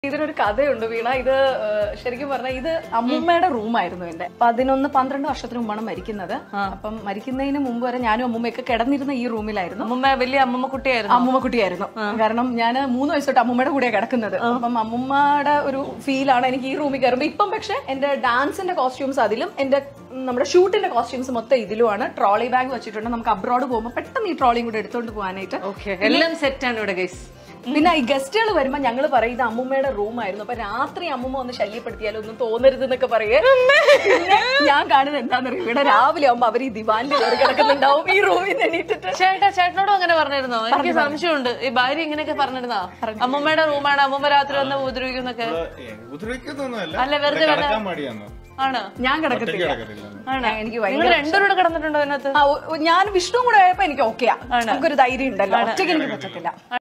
ഇതിനൊരു കഥയുണ്ട് വീണ ഇത് ഏഹ്, ശരിക്കും പറഞ്ഞാൽ ഇത് അമ്മൂമ്മയുടെ റൂമായിരുന്നു എന്റെ പതിനൊന്ന് പന്ത്രണ്ട് വർഷത്തിന് മുമ്പാണ് മരിക്കുന്നത് അപ്പം മരിക്കുന്നതിന് മുമ്പ് വരെ ഞാനും അമ്മൂമ്മയൊക്കെ കിടന്നിരുന്ന ഈ റൂമിലായിരുന്നു അമ്മമ്മ വലിയ അമ്മമ്മ കുട്ടിയായിരുന്നു അമ്മൂമ്മ കുട്ടിയായിരുന്നു കാരണം ഞാൻ മൂന്ന് വയസ്സ് തൊട്ട് അമ്മൂമ്മയുടെ കൂടെയാണ് കിടക്കുന്നത് അപ്പം അമ്മൂമ്മയുടെ ഒരു ഫീലാണ് എനിക്ക് ഈ റൂമിൽ കയറുമ്പോൾ ഇപ്പം പക്ഷെ എന്റെ ഡാൻസിന്റെ കോസ്റ്റ്യൂംസ് അതിലും എന്റെ ഉം, നമ്മുടെ ഷൂട്ടിന്റെ കോസ്റ്റ്യൂംസ് മൊത്തം ഇതിലുമാണ് ട്രോളി ബാഗ് വെച്ചിട്ടുണ്ട് നമുക്ക് അബ്രോഡ് പോകുമ്പോൾ പെട്ടെന്ന് ഈ ട്രോളിയും കൂടെ എടുത്തോണ്ട് പോകാനായിട്ട് ഓക്കെ എല്ലാം സെറ്റാണ് ഇവിടെ ഗൈസ് പിന്നെ ഈ ഗസ്റ്റുകൾ വരുമ്പോ ഞങ്ങൾ പറയും ഇത് അമ്മൂമ്മയുടെ റൂമായിരുന്നു അപ്പൊ രാത്രി അമ്മൂമ്മ ഒന്ന് ശല്യപ്പെടുത്തിയാലോ ഒന്നും തോന്നരുത് എന്നൊക്കെ പറയേ പിന്നെ ഞാൻ കാണുന്നത് എന്താണെന്നറിയോ ഇവിടെ രാവിലെ ആവുമ്പോ അവർ ഈ ദിവാനിൽ കയറി കിടക്കുന്നുണ്ടാവും ഈ റൂമിൽ നിന്ന് എണീറ്റിട്ട് ചേട്ടാ ചേട്ടനോടും അങ്ങനെ പറഞ്ഞിരുന്നോ എനിക്ക് സംശയമുണ്ട് ഈ ഭാര്യ ഇങ്ങനെയൊക്കെ പറഞ്ഞിരുന്നോ അമ്മമ്മയുടെ റൂമാണ് അമ്മമ്മ രാത്രി വന്ന് ഉപദ്രവിക്കുന്നൊക്കെ ഉപദ്രവിക്കുന്നൊന്നുമല്ല അല്ല, വെറുതെ ഇവിടെ കിടക്കാൻ മടിയാന്ന് ആണ് ഞാൻ ഒറ്റയ്ക്ക് കിടക്കത്തില്ല കിടക്കത്തില്ല ആണ് എനിക്ക് നിങ്ങൾ രണ്ടുപേരും കിടന്നിട്ടുണ്ടോ അതിനകത്ത് ആ, ഒ- ഞാൻ വിഷ്ണു കൂടെ ആയപ്പോ എനിക്ക് ഓക്കെയാ നമുക്കൊരു ധൈര്യം ഉണ്ടല്ലോ ഒറ്റയ്ക്ക് എനിക്ക് പറ്റത്തില്ല